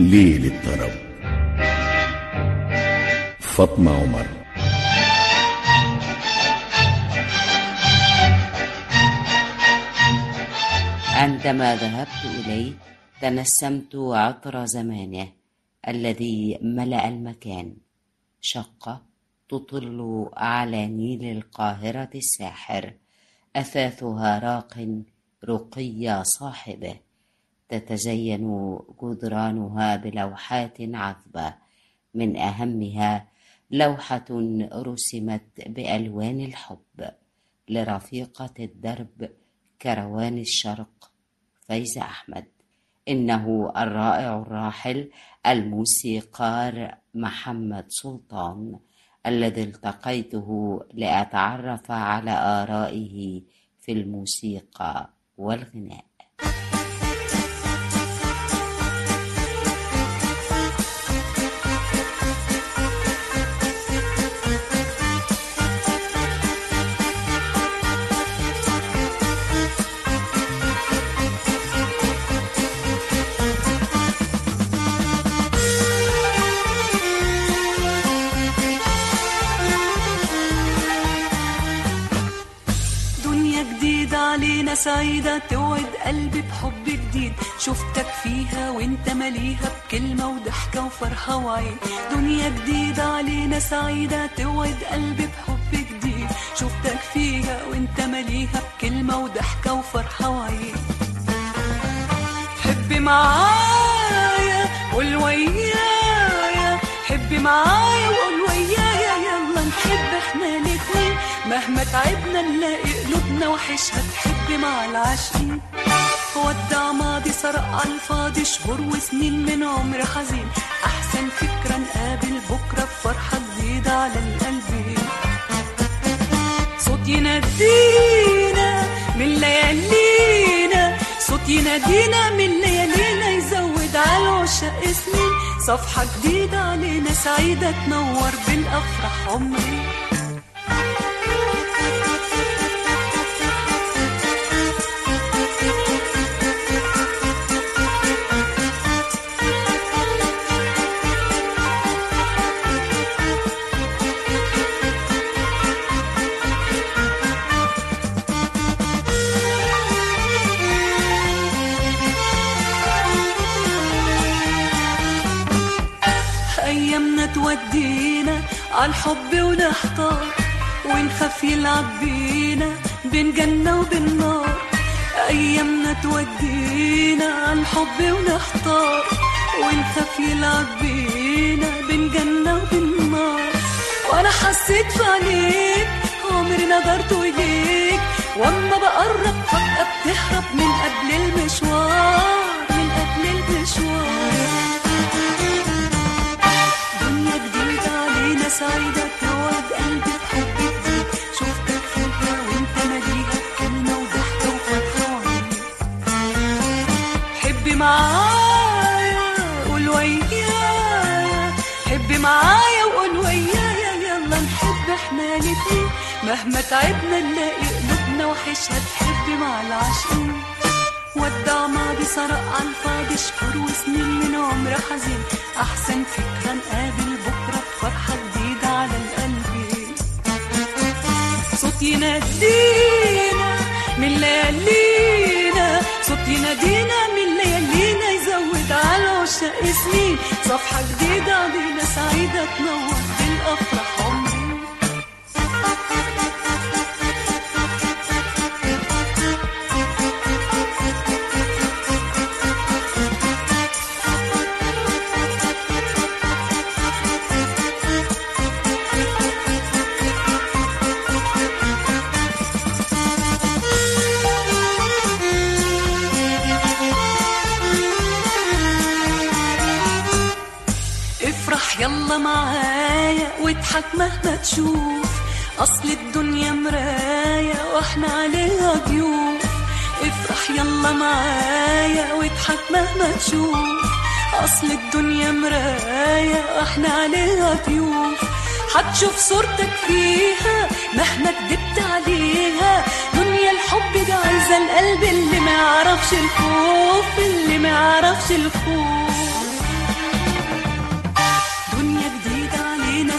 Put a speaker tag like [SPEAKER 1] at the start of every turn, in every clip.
[SPEAKER 1] ليل الطرب فاطمة عمر
[SPEAKER 2] عندما ذهبت إليه تنسمت عطر زمانه الذي ملأ المكان شقة تطل على نيل القاهرة الساحر أثاثها راق رقي صاحبه تتزين جدرانها بلوحات عذبة من أهمها لوحة رسمت بألوان الحب لرفيقة الدرب كروان الشرق فايزة أحمد إنه الرائع الراحل الموسيقار محمد سلطان الذي التقيته لأتعرف على آرائه في الموسيقى والغناء
[SPEAKER 3] دنيا جديدة علينا سعيدة توعد قلبي بحب جديد شفتك فيها وانت مليها بكلمة وضحكة وفرحة وعين دنيا جديدة علينا سعيدة توعد قلبي بحب جديد شفتك فيها وانت مليها بكلمة وضحكة وفرحة وعين حبي معايا قول ويايا حبي معايا وقول ويايا يلا نحب احنا الاتنين مهما تعبنا نلاقي قلوبنا وحشها تحب مع العاشقين ودع ماضي سرق على الفاضي شهور وسنين من عمر حزين احسن فكرة نقابل بكرة بفرحة جديدة على القلبين صوت ينادينا من ليالينا صوت ينادينا من ليالينا يزود على العشاق سنين صفحة جديدة علينا سعيدة تنور بالأفراح عمري أيامنا تودينا عالحب ونحتار ونخاف يلعب بينا بين جنة وبين نار أيامنا تودينا عالحب ونحتار ونخاف يلعب بينا بين جنة وبين نار وأنا حسيت في عينيك عمري نظرت إليك وأما بقرب فجأة بتهرب من قبل المشوار من قبل المشوار دنيا جديدة علينا سعيدة توعد قلبي بحب جديد شفتك فيها وانت مليها بكلمة وضحكة وفرحة وعين حبي معايا قول ويايا حبي معايا وقول ويايا يلا نحب احنا الاتنين مهما تعبنا نلاقي قلوبنا وحشها تحب مع العاشقين ودع ماضي سرق على الفاضي شهور وسنين من عمر حزين احسن فكره نقابل بكره بفرحه جديده على القلب صوت ينادينا من ليالينا صوت ينادينا من ليالينا يزود على العشاق سنين صفحه جديده علينا سعيده تنور بالافراح عمري افرح يلا معايا واضحك مهما تشوف اصل الدنيا مراية واحنا عليها ضيوف افرح يلا معايا واضحك مهما تشوف اصل الدنيا مراية واحنا عليها ضيوف هتشوف صورتك فيها مهما كدبت عليها دنيا الحب ده عايزة القلب اللي ما يعرفش الخوف اللي ما يعرفش الخوف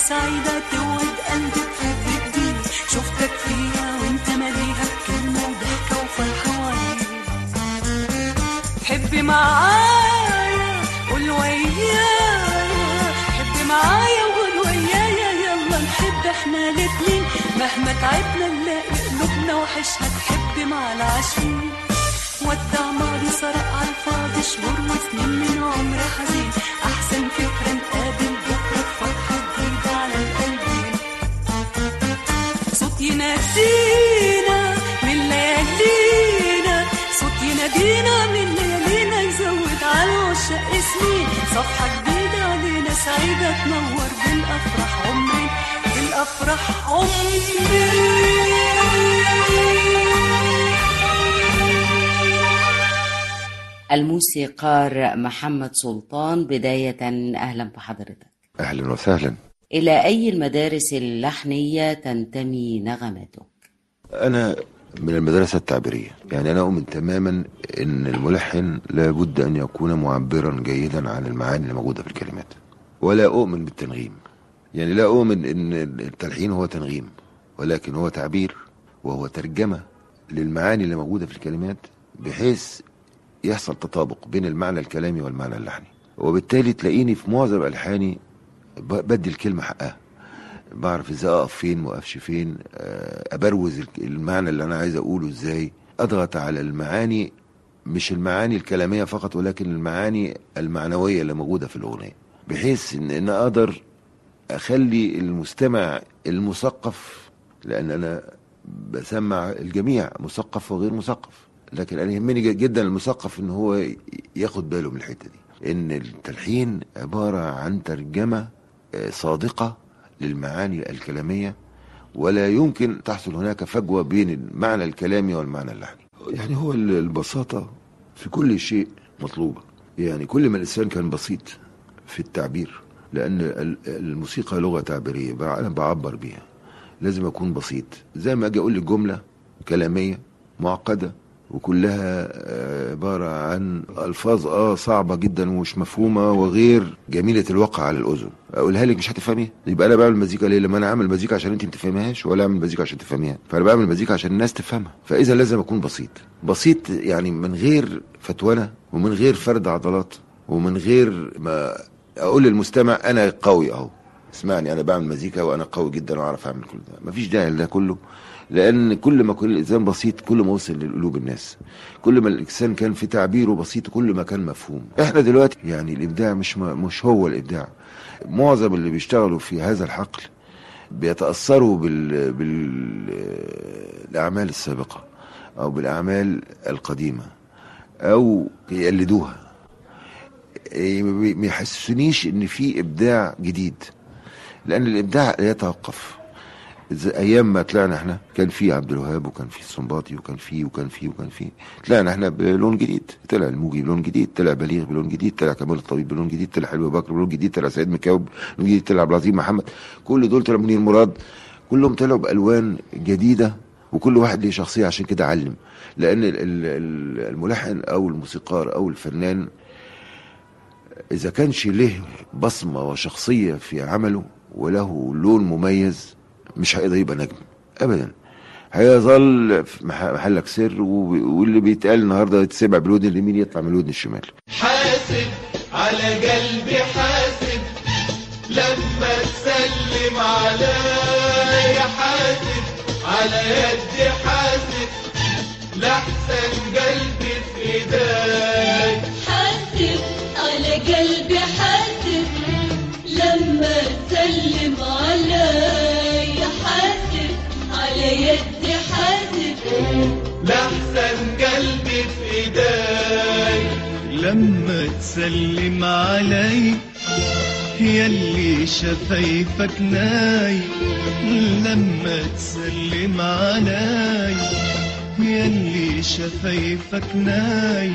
[SPEAKER 3] سعيدة توعد قلبي تحب جديد شفتك فيها وانت مليها بكلمة وضحكة وفرحة وعيد حبي معايا قول ويايا حبي معايا وقول ويايا يلا نحب احنا الاتنين مهما تعبنا نلاقي قلوبنا وحشها تحب مع العاشقين ودع ماضي سرق على الفاضي شهور وسنين من عمر حزين احسن فكرة نقابل بكرة بفرحة جديدة على القلبين صوت ينادينا من ليالينا صوت ينادينا من ليالينا يزود على العشاق سنين صفحة جديدة علينا سعيدة تنور بالأفراح عمرين بالأفراح عمرين
[SPEAKER 2] الموسيقار محمد سلطان بداية أهلا بحضرتك
[SPEAKER 4] اهلا وسهلا
[SPEAKER 2] إلى أي المدارس اللحنية تنتمي نغماتك؟
[SPEAKER 4] انا من المدرسه التعبيريه يعني انا اؤمن تماما ان الملحن لابد ان يكون معبرا جيدا عن المعاني اللي موجوده في الكلمات ولا اؤمن بالتنغيم يعني لا اؤمن ان التلحين هو تنغيم ولكن هو تعبير وهو ترجمه للمعاني اللي موجوده في الكلمات بحيث يحصل تطابق بين المعنى الكلامي والمعنى اللحني وبالتالي تلاقيني في معظم الحاني ب- بدي الكلمه حقها بعرف ازاي اقف فين ما اقفش فين آه، ابروز الك- المعنى اللي انا عايز اقوله ازاي اضغط على المعاني مش المعاني الكلاميه فقط ولكن المعاني المعنويه اللي موجوده في الاغنيه بحيث ان انا اقدر اخلي المستمع المثقف لان انا بسمع الجميع مثقف وغير مثقف لكن انا يهمني ج- جدا المثقف ان هو ي- ياخد باله من الحته دي ان التلحين عباره عن ترجمه آه، صادقه للمعاني الكلاميه ولا يمكن تحصل هناك فجوه بين المعنى الكلامي والمعنى اللحني يعني هو ال- البساطه في كل شيء مطلوبه يعني كل ما الانسان كان بسيط في التعبير لان ال- الموسيقى لغه تعبيريه بقى انا بعبر بيها لازم اكون بسيط زي ما اجي اقول لك جمله كلاميه معقده وكلها آه، عباره عن الفاظ اه صعبه جدا ومش مفهومه وغير جميله الوقع على الاذن اقولها لك مش هتفهميها يبقى انا بعمل مزيكا ليه لما انا عامل مزيكا عشان انت ما تفهميهاش ولا اعمل مزيكا عشان تفهميها فانا بعمل مزيكا عشان الناس تفهمها فاذا لازم اكون بسيط بسيط يعني من غير فتونه ومن غير فرد عضلات ومن غير ما اقول للمستمع انا قوي اهو اسمعني انا بعمل مزيكا وانا قوي جدا واعرف اعمل كل ده مفيش داعي لده كله لان كل ما كل الانسان بسيط كل ما وصل لقلوب الناس كل ما الانسان كان في تعبيره بسيط كل ما كان مفهوم احنا دلوقتي يعني الابداع مش ما مش هو الابداع معظم اللي بيشتغلوا في هذا الحقل بيتاثروا بال بالاعمال السابقه او بالاعمال القديمه او يقلدوها إيه، ما يحسسونيش ان في ابداع جديد لان الابداع لا يتوقف زي ايام ما طلعنا احنا كان في عبد الوهاب وكان في السنباطي وكان في وكان في وكان في طلعنا احنا بلون جديد طلع الموجي بلون جديد طلع بليغ بلون جديد طلع كمال الطبيب بلون جديد طلع حلمي بكر بلون جديد طلع سيد مكاوب بلون جديد طلع عبد العظيم محمد كل دول طلع منير مراد كلهم طلعوا بالوان جديده وكل واحد ليه شخصيه عشان كده علم لان ال- ال- الملحن او الموسيقار او الفنان اذا كانش له بصمه وشخصيه في عمله وله لون مميز مش هيقدر يبقى نجم ابدا هيظل في مح- محلك سر وب- واللي بيتقال النهارده يتسمع بالودن اليمين يطلع من الودن الشمال
[SPEAKER 5] حاسب على قلبي حاسب لما تسلم عليا حاسب على يدي حاسب لحسن قلبي في ايديك
[SPEAKER 6] حاسب على قلبي حاسب لما تسلم علي حاسب على يدي حاسب
[SPEAKER 5] لحسن قلبي في ايديك
[SPEAKER 7] لما تسلم علي يلي شفايفك ناي لما تسلم علي يلي شفايفك ناي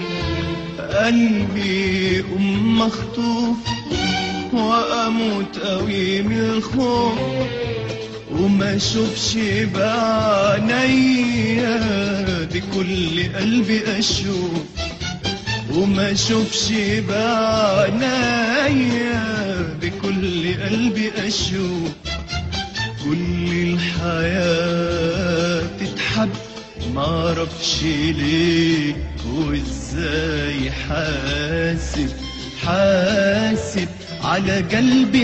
[SPEAKER 7] قلبي أم مخطوف وأموت قوي من الخوف وما اشوفش بعينيا بكل قلبي اشوف وما اشوفش بعنايا بكل قلبي اشوف كل الحياة تتحب معرفش ليه وازاي حاسب حاسب على قلبي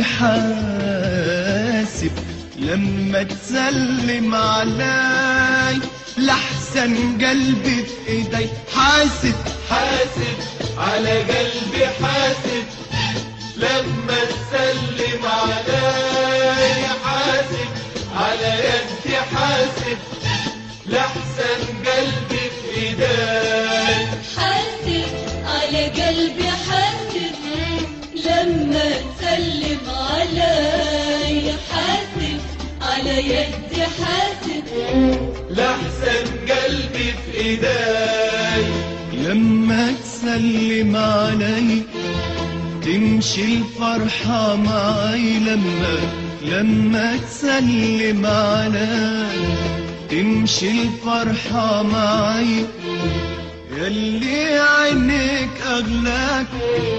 [SPEAKER 7] حاسب لما تسلم علي لحسن قلبي في ايدي حاسب
[SPEAKER 5] حاسب على قلبي حاسب لما تسلم علي حاسب على يدي حاسب لحسن قلبي في ايدي
[SPEAKER 6] حاسب على قلبي حاسب لما تسلم علي حاسب على يدي حاسب
[SPEAKER 5] لحسن قلبي في ايدي
[SPEAKER 7] لما تسلم علي تمشي الفرحة معي لما لما تسلم علي تمشي الفرحة معي يلي عينيك أغلاك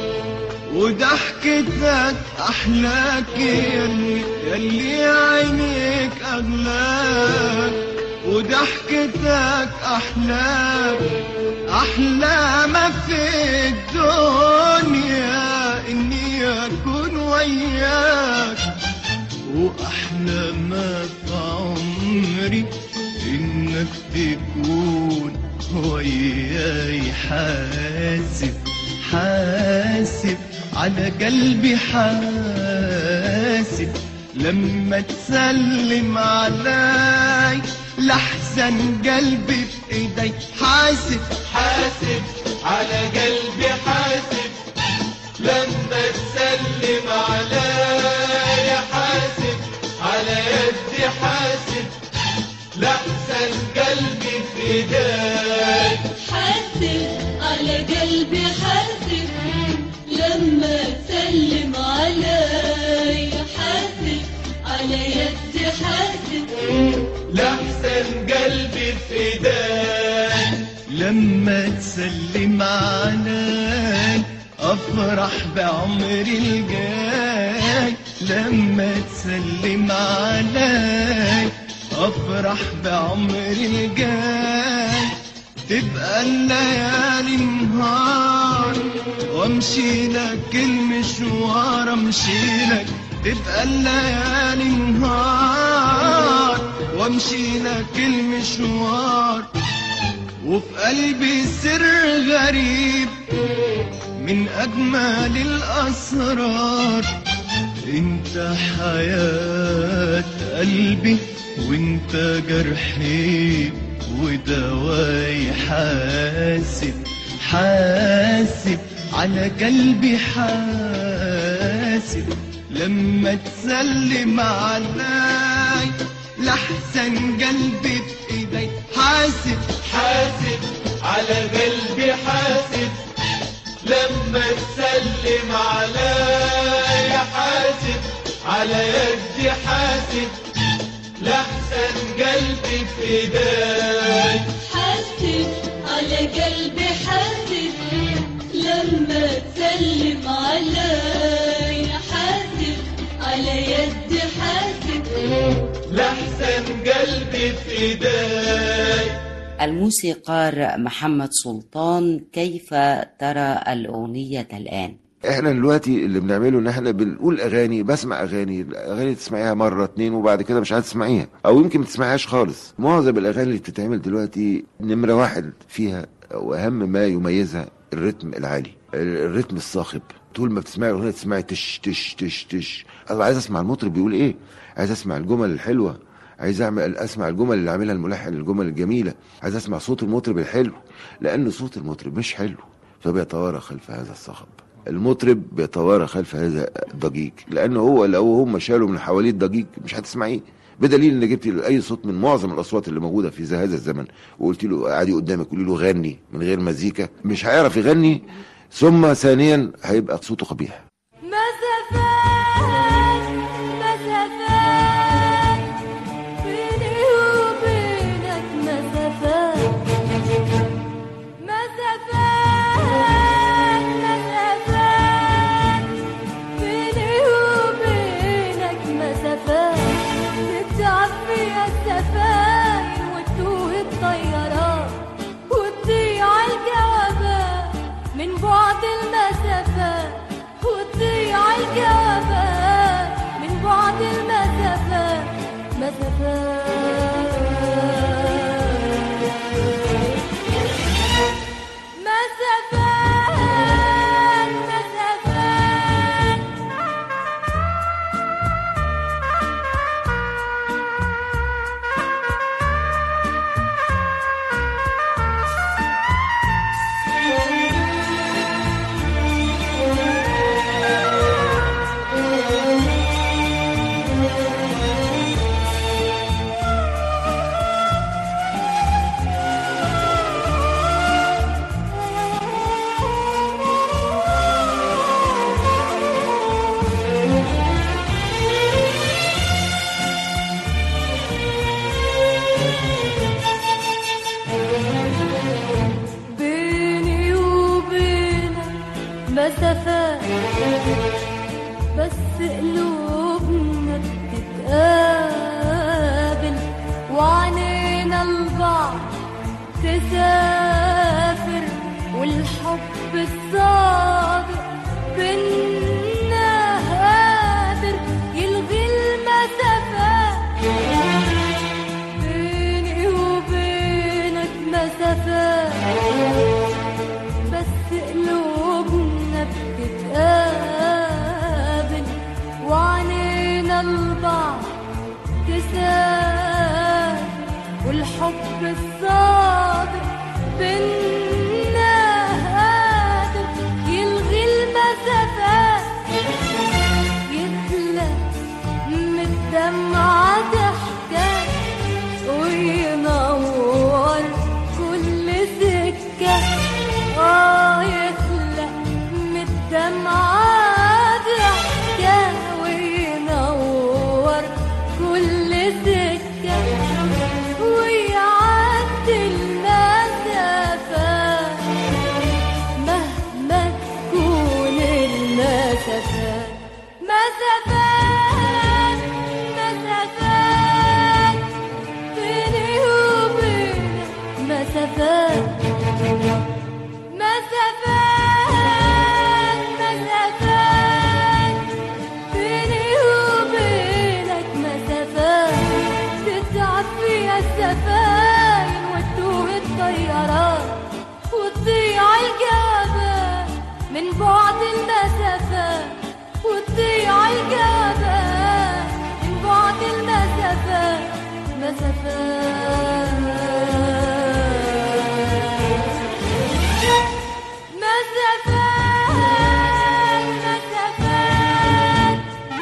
[SPEAKER 7] وضحكتك أحلاك يلي يلي عينيك أغلاك وضحكتك أحلاك أحلى ما في الدنيا إني أكون وياك وأحلى ما في عمري إنك تكون وياي حاسب حاسب على قلبي حاسب لما تسلم علي لحسن قلبي في ايدي حاسب
[SPEAKER 5] حاسب على قلبي حاسب لما تسلم علي حاسب على يدي حاسب لحسن قلبي في ايدي
[SPEAKER 6] حاسب على قلبي حاسب لما تسلم علي حاسب على يدي حاسب
[SPEAKER 5] لحسن قلبي في ايدي
[SPEAKER 7] لما تسلم علي افرح بعمري الجاي لما تسلم علي افرح بعمري الجاي تبقى الليالي نهار وامشي لك المشوار امشي لك تبقى الليالي نهار وامشي لك المشوار وفي قلبي سر غريب من أجمل الأسرار انت حياة قلبي وانت جرحي ودواي حاسب حاسب على قلبي حاسب لما تسلم علي لحسن قلبي في ايدي حاسب
[SPEAKER 5] حاسب على قلبي حاسب لما تسلم علي حاسب على يدي حاسب لحسن قلبي في ايدي
[SPEAKER 6] حاسب على قلبي حاسب لما تسلم علي حاسب على يدي حاسب
[SPEAKER 5] لحسن قلبي في ايدي
[SPEAKER 2] الموسيقار محمد سلطان كيف ترى الأغنية الآن؟
[SPEAKER 4] احنا دلوقتي اللي بنعمله ان احنا بنقول اغاني بسمع اغاني الاغاني تسمعيها مره اتنين وبعد كده مش هتسمعيها او يمكن ما تسمعيهاش خالص معظم الاغاني اللي بتتعمل دلوقتي نمره واحد فيها واهم ما يميزها الريتم العالي الريتم الصاخب طول ما بتسمعي الاغنيه تسمعي تش تش تش تش انا عايز اسمع المطرب بيقول ايه عايز اسمع الجمل الحلوه عايز اعمل اسمع الجمل اللي عاملها الملحن الجمل الجميله عايز اسمع صوت المطرب الحلو لان صوت المطرب مش حلو فبيتوارى خلف هذا الصخب المطرب بيتوارى خلف هذا الضجيج لان هو لو هم شالوا من حواليه الضجيج مش هتسمعيه بدليل ان جبت له اي صوت من معظم الاصوات اللي موجوده في هذا الزمن وقلت له قاعد قدامك قولي له غني من غير مزيكا مش هيعرف يغني ثم ثانيا هيبقى صوته قبيح
[SPEAKER 3] مسافات مسافات بيني وبينك مسافات مسافات
[SPEAKER 6] مسافات بس قلوبنا بتتقابل وعنينا البعض تسافر والحب الصادق بينا قادر يلغي المسافات بيني وبينك مسافات بس قلوبنا بتتقابل وعنينا البعض تسافر والحب الصادق بينا قادر يلغي المسافات يخلق من الدمعة ضحكة وينور كل سكة اه يخلق من الدمعة ضحكة وينور كل سكة ويعدي المسافات مهما تكون المسافات مسافات مسافات بيني وبينك مسافات مسافات مسافات بيني وبينك مسافات تتعب فيها السفاين وتوه الطيارات وتضيع الجبل من بعد المسافات وتضيع الجبل من بعد المسافات مسافات مسافات مسافات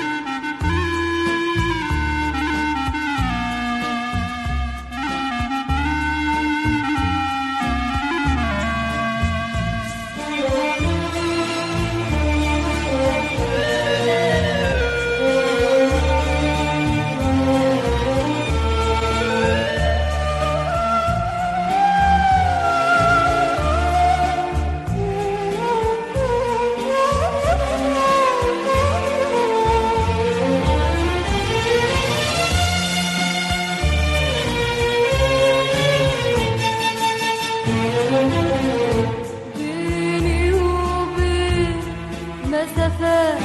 [SPEAKER 6] بيني وبين مسافات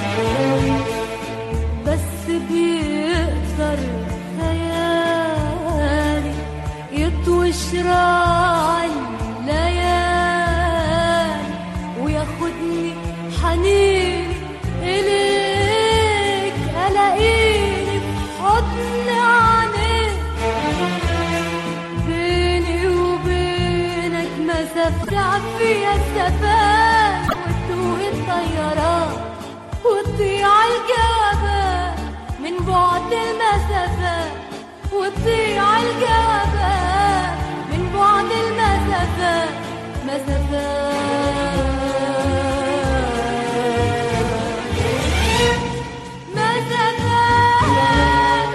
[SPEAKER 6] بس بيقدر خيالي يطوي شراع الليالي وياخدني حنيني إليك ألاقيني في حضن عينيك بيني وبينك مسافة تعب فيها السفات وتوه الطيارات وتضيع الجبل من بعد المسافات وتضيع الجبل من بعد المسافات مسافات مسافات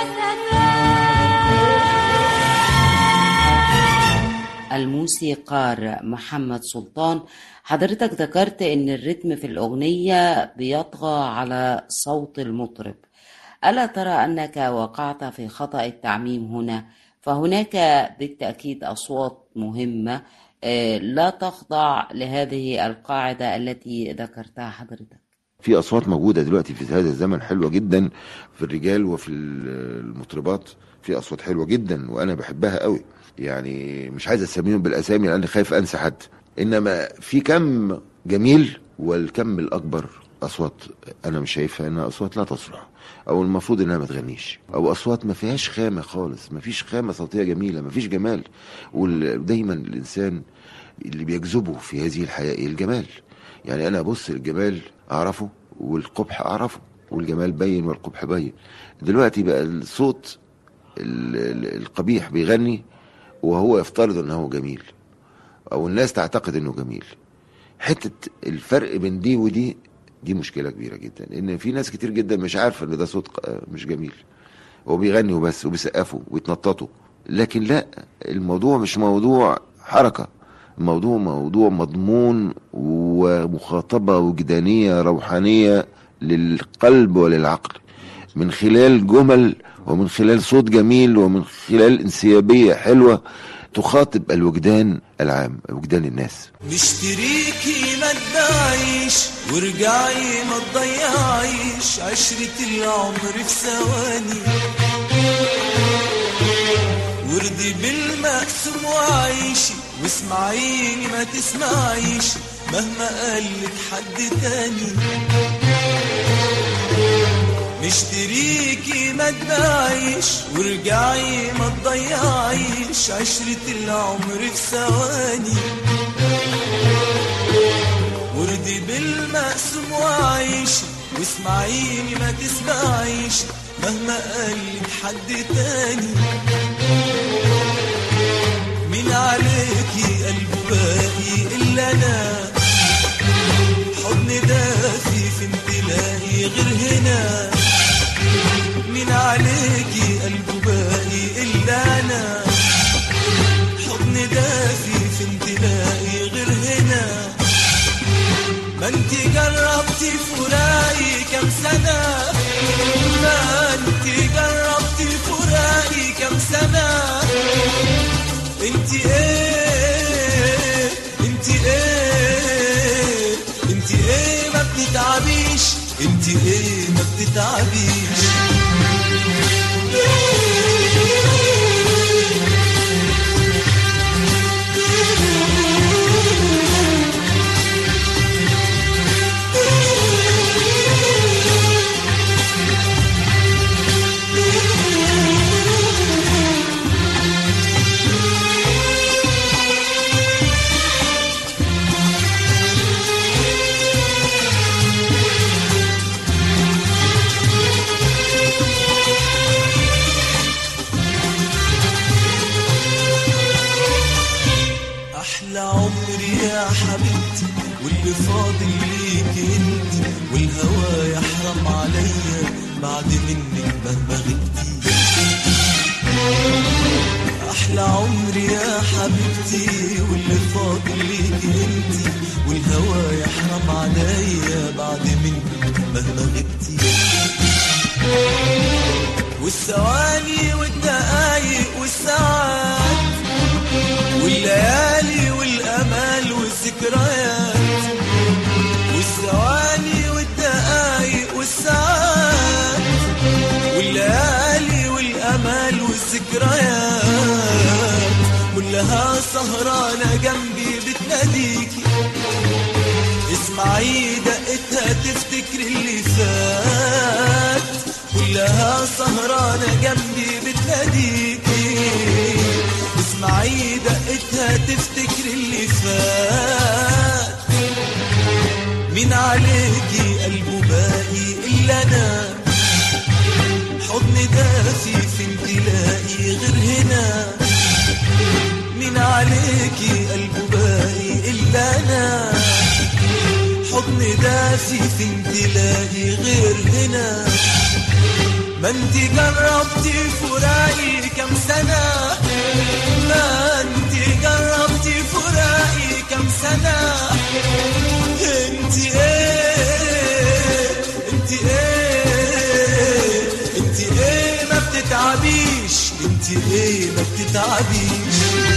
[SPEAKER 6] مسافات
[SPEAKER 2] الموسيقار محمد سلطان حضرتك ذكرت ان الريتم في الاغنية بيطغى على صوت المطرب ألا ترى أنك وقعت في خطأ التعميم هنا فهناك بالتأكيد أصوات مهمة آه، لا تخضع لهذه القاعدة التي ذكرتها حضرتك
[SPEAKER 4] في اصوات موجوده دلوقتي في هذا الزمن حلوه جدا في الرجال وفي المطربات في اصوات حلوه جدا وانا بحبها قوي يعني مش عايز اسميهم بالاسامي لان خايف انسى حد انما في كم جميل والكم الاكبر اصوات انا مش شايفها انها اصوات لا تصلح او المفروض انها ما تغنيش او اصوات ما فيهاش خامه خالص ما فيش خامه صوتيه جميله ما فيش جمال ودايما الانسان اللي بيجذبه في هذه الحياه إيه؟ الجمال يعني انا ابص الجمال اعرفه والقبح اعرفه والجمال باين والقبح باين دلوقتي بقى الصوت ال- ال- القبيح بيغني وهو يفترض انه هو جميل او الناس تعتقد انه جميل حته الفرق بين دي ودي دي مشكله كبيره جدا لان في ناس كتير جدا مش عارفه ان ده صوت ق- مش جميل هو بيغني وبس وبيسقفوا ويتنططوا لكن لا الموضوع مش موضوع حركه الموضوع موضوع مضمون مخاطبة وجدانية روحانية للقلب وللعقل من خلال جمل ومن خلال صوت جميل ومن خلال انسيابية حلوة تخاطب الوجدان العام وجدان الناس
[SPEAKER 7] مشتريكي ما تبيعيش وارجعي ما تضيعيش عشرة العمر في ثواني وردي بالمقسوم وعيشي واسمعيني ما تسمعيش مهما قالك حد تاني مشتريكي ما تبيعيش وارجعي ما تضيعيش عشرة العمر في ثواني وردي بالمقسوم وعيشي واسمعيني ما تسمعيش مهما قالك حد تاني مين عليكي قلبه باقي الا انا حضن دافي في امتلاقي غير هنا مين عليكي قلبه باقي الا انا حضن دافي في امتلاقي غير هنا ما انت جربتي فراقي كام سنة ما انت جربتي فراقي كام سنة انت ايه انت ايه انت ايه ما بتتعبيش انت ايه ما بتتعبيش احلى عمري يا حبيبتي واللي فاضل ليك انت والهوى يحرم عليا بعد منك مهما غبتي احلى عمري يا حبيبتي واللي فاضل ليك انت والهوى يحرم عليا بعد منك مهما غبتي والثواني والدقايق والساعات والليالي والامال والذكريات والثواني والدقايق والساعات والليالي والامال والذكريات كلها سهرانه جنبي بتناديكي اسمعي دقتها تفتكر اللي فات كلها سهرانة جنبي بتناديكي اسمعي دقتها تفتكر اللي فات مين عليكي قلبه باقي إلا أنا حضن دافي في امتلاقي غير هنا مين عليكي قلبه باقي إلا أنا حضن دافي في امتلاقي غير هنا ما انت جربتي فراقي كم سنة ما انت جربتي فراقي كم سنة انت ايه انت ايه انت ايه ما بتتعبيش انت ايه ما بتتعبيش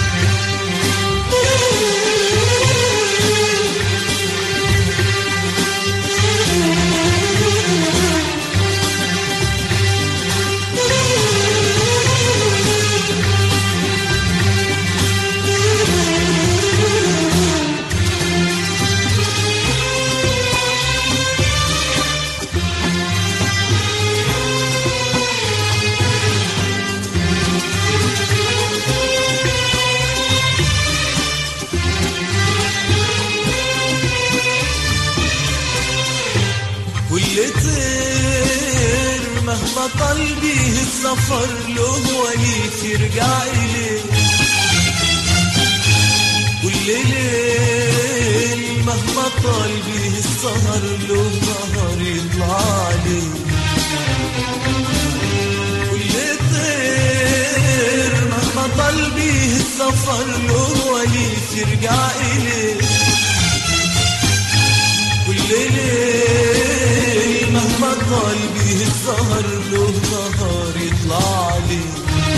[SPEAKER 7] كل طير مهما قلبي السفر له وليف يرجع إليه كل ليل مهما طال بيه السهر له نهار يطلع عليه كل طير مهما طال بيه السفر له وليف يرجع إليه قلبي السهر له نهار يطلع عليه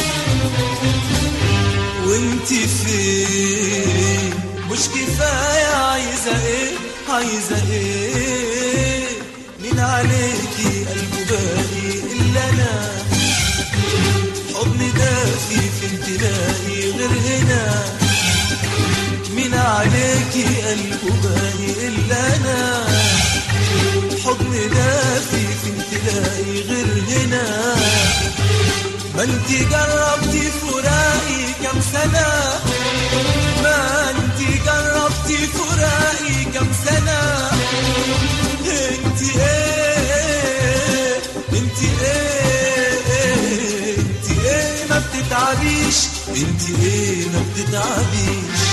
[SPEAKER 7] وانت فين مش كفاية عايزة ايه عايزة ايه مين عليكي قلبه باقي الا انا حضن دافي فين تلاقي غير هنا مين عليكي قلبه باقي الا انا حضن دافي فين تلاقي غير هنا ما انت جربتي فراقي كم سنة ما انت جربتي فراقي كم سنة انت ايه انت ايه انت ايه ما بتتعبيش انت ايه ما بتتعبيش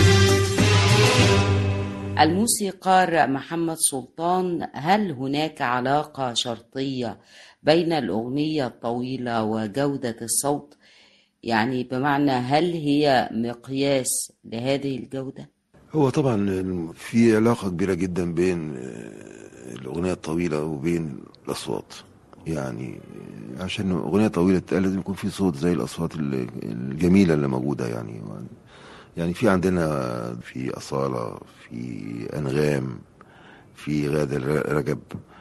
[SPEAKER 2] الموسيقار محمد سلطان هل هناك علاقة شرطية بين الأغنية الطويلة وجودة الصوت؟ يعني بمعنى هل هي مقياس لهذه الجودة؟
[SPEAKER 4] هو طبعا في علاقة كبيرة جدا بين آه، الأغنية الطويلة وبين الأصوات يعني عشان أغنية طويلة تتقال لازم يكون في صوت زي الأصوات ال- الجميلة اللي موجودة يعني يعني في عندنا في أصالة في أنغام في غادة رجب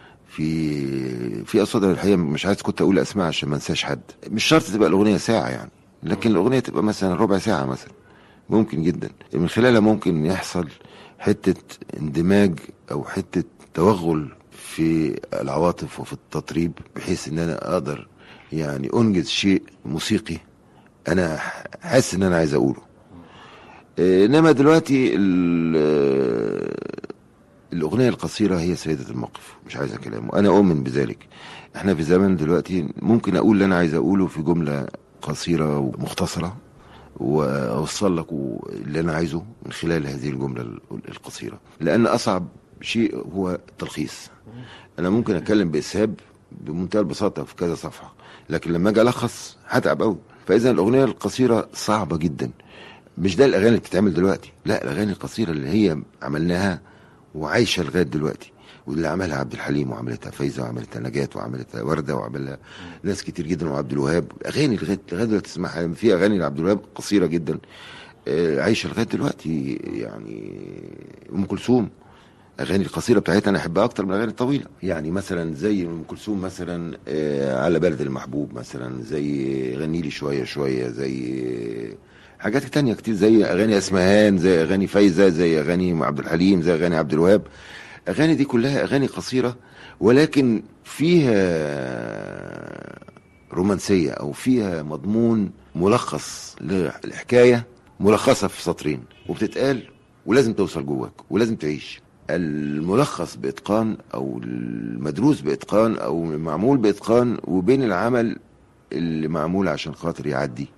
[SPEAKER 4] في في اصوات الحقيقه مش عايز كنت اقول اسماء عشان ما انساش حد مش شرط تبقى الاغنيه ساعه يعني لكن الاغنيه تبقى مثلا ربع ساعه مثلا ممكن جدا من خلالها ممكن يحصل حته اندماج او حته توغل في العواطف وفي التطريب بحيث ان انا اقدر يعني انجز شيء موسيقي انا حاسس ان انا عايز اقوله آه، انما دلوقتي ال- الأغنية القصيرة هي سيدة الموقف مش عايزة كلام وأنا أؤمن بذلك احنا في زمن دلوقتي ممكن أقول اللي أنا عايز أقوله في جملة قصيرة ومختصرة وأوصل لك اللي أنا عايزه من خلال هذه الجملة ال- القصيرة لأن أصعب شيء هو التلخيص أنا ممكن أتكلم بإسهاب بمنتهى البساطة في كذا صفحة لكن لما أجي ألخص هتعب أوي فإذا الأغنية القصيرة صعبة جدا مش ده الأغاني اللي بتتعمل دلوقتي لا الأغاني القصيرة اللي هي عملناها وعايشه لغايه دلوقتي واللي عملها عبد الحليم وعملتها فايزه وعملتها نجاة وعملتها ورده وعملها ناس كتير جدا وعبد الوهاب اغاني لغايه لغايه دلوقتي تسمعها في اغاني لعبد الوهاب قصيره جدا آه، عايشه لغايه دلوقتي يعني ام كلثوم اغاني القصيره بتاعتها انا احبها اكتر من الاغاني الطويله يعني مثلا زي ام كلثوم مثلا آه، على بلد المحبوب مثلا زي غني لي شويه شويه زي حاجات تانية كتير زي اغاني اسمهان زي اغاني فايزه زي اغاني عبد الحليم زي اغاني عبد الوهاب اغاني دي كلها اغاني قصيره ولكن فيها رومانسيه او فيها مضمون ملخص للحكايه ملخصه في سطرين وبتتقال ولازم توصل جواك ولازم تعيش الملخص باتقان او المدروس باتقان او المعمول باتقان وبين العمل اللي معمول عشان خاطر يعدي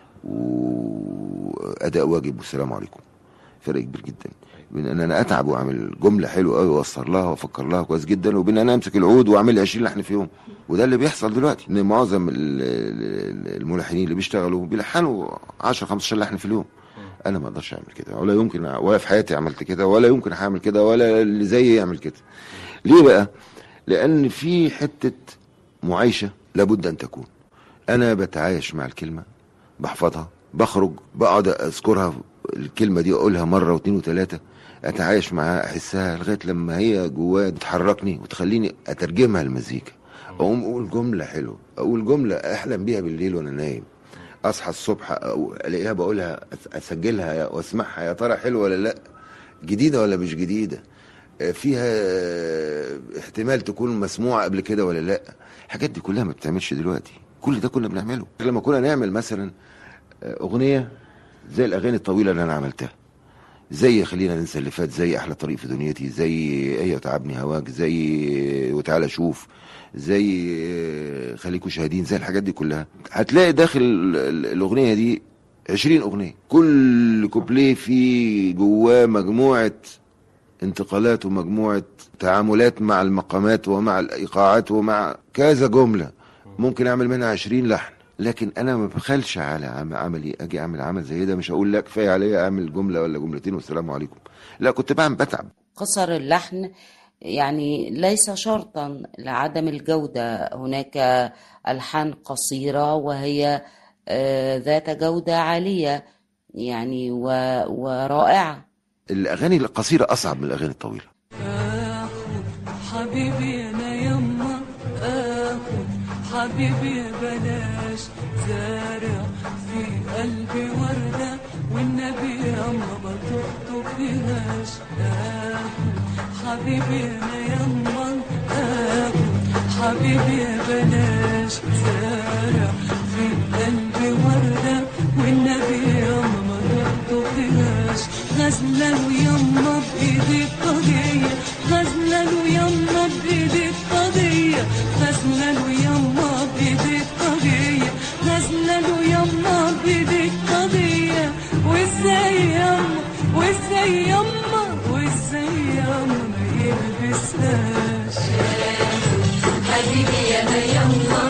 [SPEAKER 4] واداء واجب والسلام عليكم فرق كبير جدا بين ان انا اتعب واعمل جمله حلوه قوي واوصل لها وافكر لها كويس جدا وبين ان انا امسك العود واعمل لي 20 لحن في يوم وده اللي بيحصل دلوقتي ان معظم ال- ال- الملحنين اللي بيشتغلوا بيلحنوا 10 15 لحن في اليوم انا ما اقدرش اعمل كده ولا يمكن ولا في حياتي عملت كده ولا يمكن هعمل كده ولا اللي زيي يعمل كده ليه بقى لان في حته معايشه لابد ان تكون انا بتعايش مع الكلمه بحفظها بخرج بقعد اذكرها الكلمه دي اقولها مره واثنين وثلاثه اتعايش معاها احسها لغايه لما هي جوايا تحركني وتخليني اترجمها المزيكا اقوم اقول جمله حلوه اقول جمله احلم بيها بالليل وانا نايم اصحى الصبح أو الاقيها بقولها أس- اسجلها واسمعها يا ترى حلوه ولا لا جديده ولا مش جديده آه، فيها آه، احتمال تكون مسموعه قبل كده ولا لا الحاجات دي كلها ما بتعملش دلوقتي كل ده كنا بنعمله لما كنا نعمل مثلا آه، اغنيه زي الاغاني الطويله اللي انا عملتها زي خلينا ننسى اللي فات زي احلى طريق في دنيتي زي ايه وتعبني هواك زي وتعالى شوف زي آه، خليكوا شاهدين زي الحاجات دي كلها هتلاقي داخل ال- ال- الاغنيه دي 20 اغنيه كل كوبليه فيه جواه مجموعه انتقالات ومجموعه تعاملات مع المقامات ومع الايقاعات ومع كذا جمله ممكن اعمل منها 20 لحن لكن انا ما بخلش على عم- عملي اجي اعمل عمل زي ده مش هقول لا كفايه عليا اعمل جمله ولا جملتين والسلام عليكم لا كنت بعمل بتعب
[SPEAKER 2] قصر اللحن يعني ليس شرطا لعدم الجودة هناك ألحان قصيرة وهي آه، ذات جودة عالية يعني و- ورائعة
[SPEAKER 4] الاغاني القصيره اصعب من الاغاني الطويله
[SPEAKER 3] اخد حبيبي انا يما اخد حبيبي بلاش زارع في قلبي وردة والنبي يما ما تخطفيهاش اخد حبيبي انا يما اخد حبيبي بلاش زارع في قلبي وردة والنبي يما ما تخطفيهاش غزلة ويما بإيدي الطاقية غزلة ويما بإيدي الطاقية غزلة ويما بإيدي الطاقية غزلة ويما بإيدي الطاقية وازاي يما وازاي يما وازاي يما ما يلبسهاش حبيبي يا ما يما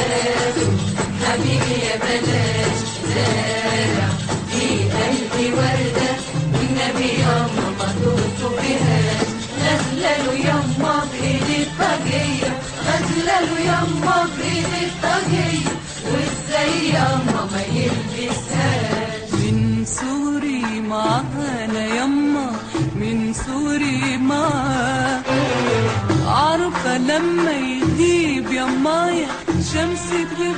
[SPEAKER 3] حبيبي يا بلاش زارع في قلبي وردة والنبي يما ما تطفيهاش غزلة له يما بإيدي الطاقية غزلة له يما بإيدي الطاقية وازاي يما ما يلبسهاش من صغري معانا يما من صغري معاه عارفة لما يغيب يا مايا شمس تغيب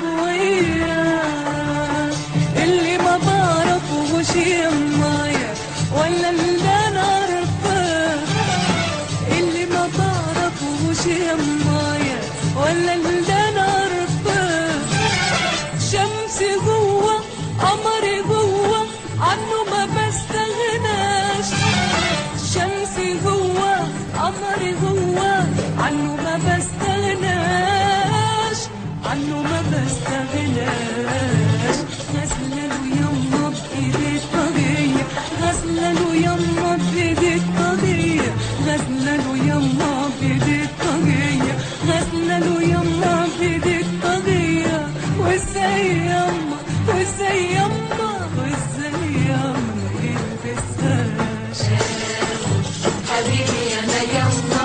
[SPEAKER 3] وياه اللي ما بعرفوش يا مايا ولا اللي انا عارفاه اللي ما بعرفوش يا مايا ولا اللي انا عارفاه شمسي جوه قمري جوه عنه ما بستغناش شمسي جوه قمري جوه عنه ما بستغناش عنه ما بستغناش غسلة له يما بإيدي الطاقية غسلة له يما بإيدي الطاقية غسلة له يما بإيدي الطاقية غسلة له يما بإيدي الطاقية وازاي يما وازاي يما وازاي يما ما يلبسهاش حبيبي انا يما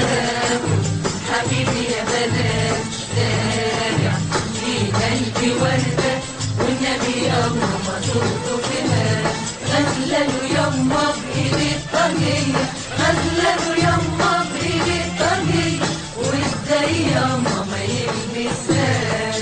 [SPEAKER 3] حبيبي يا بنات زارع في قلبي وردة والنبي يما ما تطفيهاش غزلة له يما بإيدي الطاقية غزلة له يما بإيدي الطاقية وازاي يما ما يلبسهاش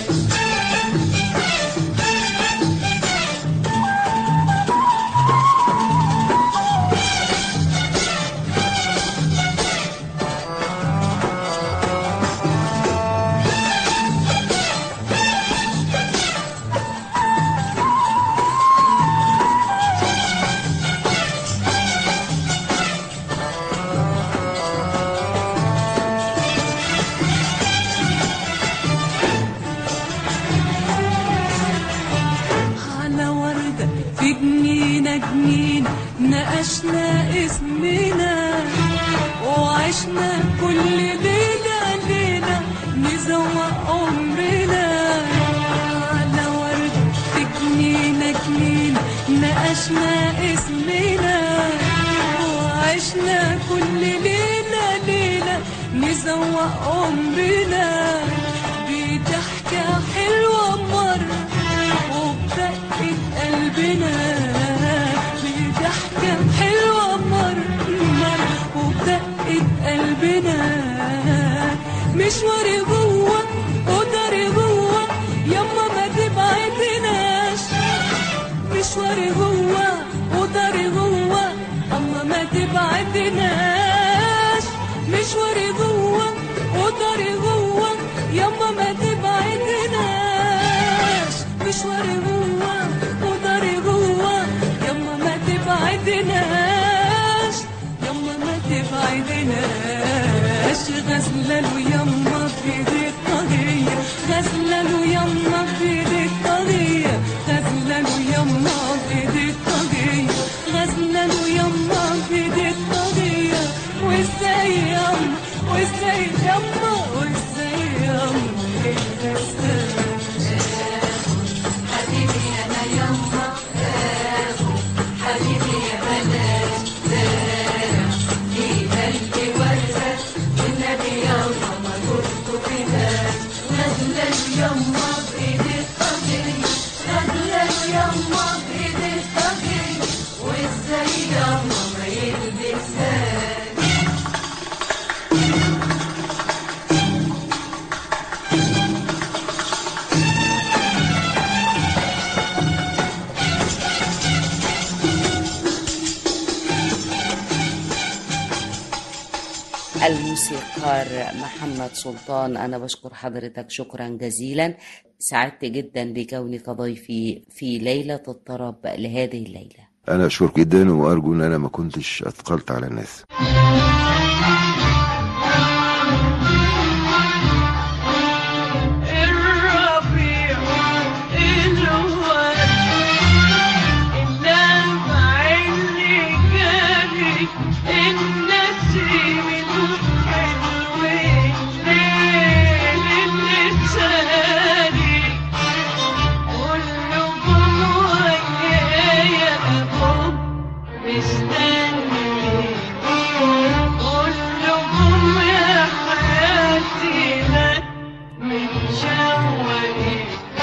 [SPEAKER 3] على وردة في جنينة جنينة ناقشنا اسمنا وعشنا كل ليلة ليلة نزوق عمرنا على وردة في جنينة جنينة ناقشنا اسمنا وعشنا كل ليلة ليلة نزوق عمرنا بضحكة حلوة مرة وبدقة قلبنا بضحكة حلوة مرة مرة وبدقة قلبنا مشواري جوه قدري جوه يما ما تبعدناش مشواري جوه قدري جوه اما ما تبعدناش مشواري جوه قدري جوه يما ما تبعدناش مشواري جوه قدري جوه يما ما تبعدناش يما ما تبعدناش غزلة له يما في ايدي الطاقية غزلة له يما في ايدي الطاقية غزلة له يما في ايدي الطاقية غزلة له يما في ايدي الطاقية وازاي يما وازاي يما وازاي يما حبيبي انا يما حبيبي يا بلاش زارع في قلبي وردة
[SPEAKER 2] الموسيقار محمد سلطان أنا بشكر حضرتك شكرا جزيلا سعدت جدا بكونك ضيفي في ليلة الطرب لهذه الليلة
[SPEAKER 4] انا اشكرك جدا وارجو ان انا ما كنتش اثقلت على الناس
[SPEAKER 5] الربيع الورد اللمع اللي جاري النسيم الحلو الليل اللي ساري كلكم ويايا أبوك مستني كلكم يا حياتي لك من شوقي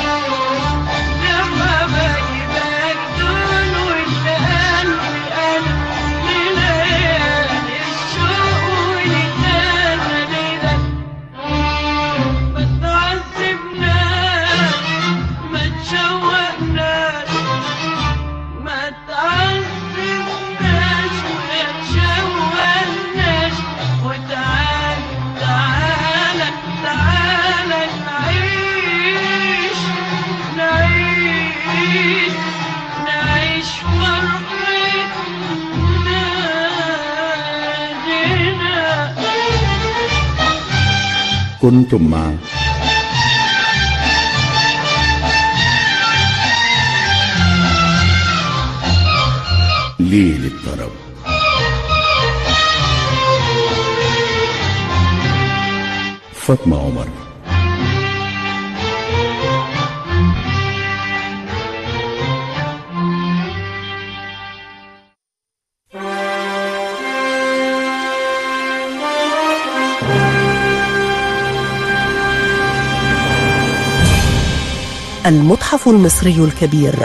[SPEAKER 5] لحبايبك دول واللي قلبي قلب لليالي الشوق والتاني لك ما تعذبناش ما تشوقناش ما تعذبناش ما تشوقناش وتعال تعالى تعالى نعيش نعيش نعيش فرحتنا
[SPEAKER 1] كنتم مع ليل الطرب فاطمة عمر
[SPEAKER 8] المتحف المصري الكبير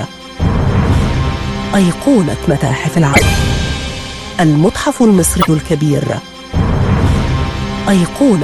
[SPEAKER 8] أيقونة متاحف العالم المتحف المصري الكبير أيقونة